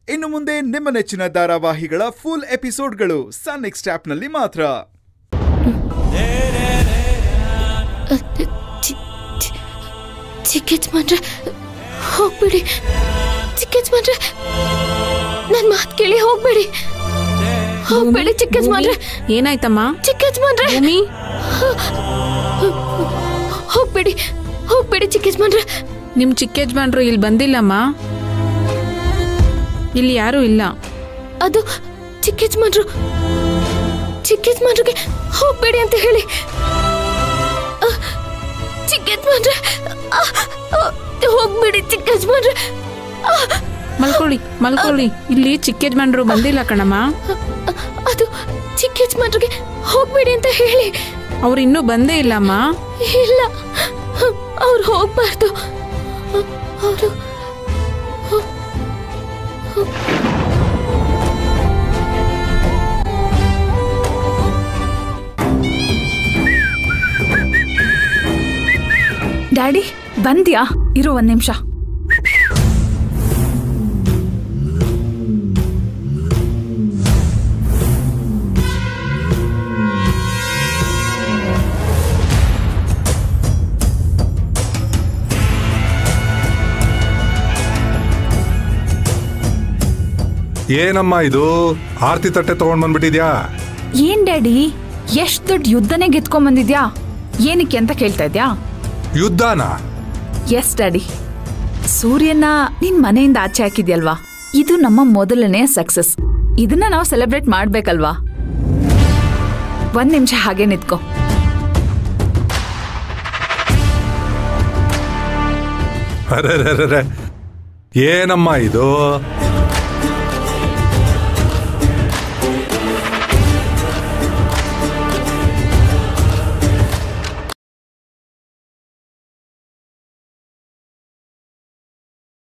ಇನ್ನು ಮುಂದೆ ನಿಮ್ಮ ನೆಚ್ಚಿನ ಧಾರಾವಾಹಿಗಳ ಫುಲ್ ಎಪಿಸೋಡ್ಗಳು ಸನ್ ನೆಕ್ಸ್ಟ್ ಆಪ್ನಲ್ಲಿ ಮಾತ್ರ ಚಿಕ್ಕ ಯಜಮಾನ್ರೆ ಹೋಗ್ಬೇಡಿ ಚಿಕ್ಕ ಯಜಮಾನ್ರೆ ನನ್ ಮಾತ್ ಕೇಳಿ ಹೋಗ್ಬೇಡಿ ಹೋಗ್ಬೇಡಿ ಚಿಕ್ಕ ಯಜಮಾನ್ರೆ ಏನಾಯ್ತಮ್ಮ ಚಿಕ್ಕ ಯಜಮಾನ್ರೆ ಭೂಮಿ ಹೋಗ್ಬೇಡಿ ಹೋಗ್ಬೇಡಿ ಚಿಕ್ಕ ಯಜಮಾನ್ರೆ ನಿಮ್ ಚಿಕ್ಕ ಯಜಮಾನ್ರು ಇಲ್ಲಿ ಬಂದಿಲ್ಲಮ್ಮ ಇಲ್ಲಿ ಯಾರೂ ಇಲ್ಲ ಅದು ಚಿಕ್ಕ ಯಜಮಾನ್ರು ಚಿಕ್ಕ ಯಜಮಾನ್ರಿಗೆ ಹೋಗ್ಬೇಡಿ ಅಂತ ಹೇಳಿ ಆ, ಚಿಕ್ಕ ಯಜಮಾನ್ರೆ ಆ, ಆ, ಹೋಗ್ಬೇಡಿ ಚಿಕ್ಕ ಯಜಮಾನ್ರೆ ಆ, ಮಲ್ಕೊಳ್ಳಿ ಮಲ್ಕೊಳ್ಳಿ ಇಲ್ಲಿ ಚಿಕ್ಕ ಯಜಮಾನ್ರು ಬಂದಿಲ್ಲ ಕಣಮ್ಮ ಅದು ಚಿಕ್ಕ ಯಜಮಾನ್ರಿಗೆ ಹೋಗ್ಬೇಡಿ ಅಂತ ಹೇಳಿ ಅವ್ರು ಇನ್ನೂ ಬಂದೇ ಇಲ್ಲಮ್ಮ ಇಲ್ಲ ಅವ್ರು ಹೋಗ್ಬಾರ್ದು ಅವರು ಡ್ಯಾಡಿ ಬಂದ್ಯಾ ಇರು ಒಂದ್ ನಿಮಿಷ ಏನಮ್ಮ ಇದು ಆರ್ತಿ ತಟ್ಟೆ ತಗೊಂಡ್ ಬಂದ್ಬಿಟ್ಟಿದ್ಯಾ ಏನ್ ಡ್ಯಾಡಿ ಎಷ್ಟ್ ದೊಡ್ಡ ಯುದ್ಧನೇ ಗೆದ್ಕೊಂಡ್ ಬಂದಿದ್ಯಾ ಏನಕ್ಕೆ ಅಂತ ಕೇಳ್ತಾ ಇದ್ಯಾ ಯುದ್ಧನ ಎಸ್ ಡ್ಯಾಡಿ ಸೂರ್ಯನ ನಿನ್ ಮನೆಯಿಂದ ಆಚೆ ಹಾಕಿದ್ಯಲ್ವಾ ಇದು ನಮ್ಮ ಮೊದಲನೇ ಸಕ್ಸಸ್ ಇದನ್ನ ನಾವು ಸೆಲೆಬ್ರೇಟ್ ಮಾಡ್ಬೇಕಲ್ವಾ ಒಂದ್ ನಿಮಿಷ ಹಾಗೆ ನಿತ್ಕೋ ಅರೆ ಏನಮ್ಮ ಇದು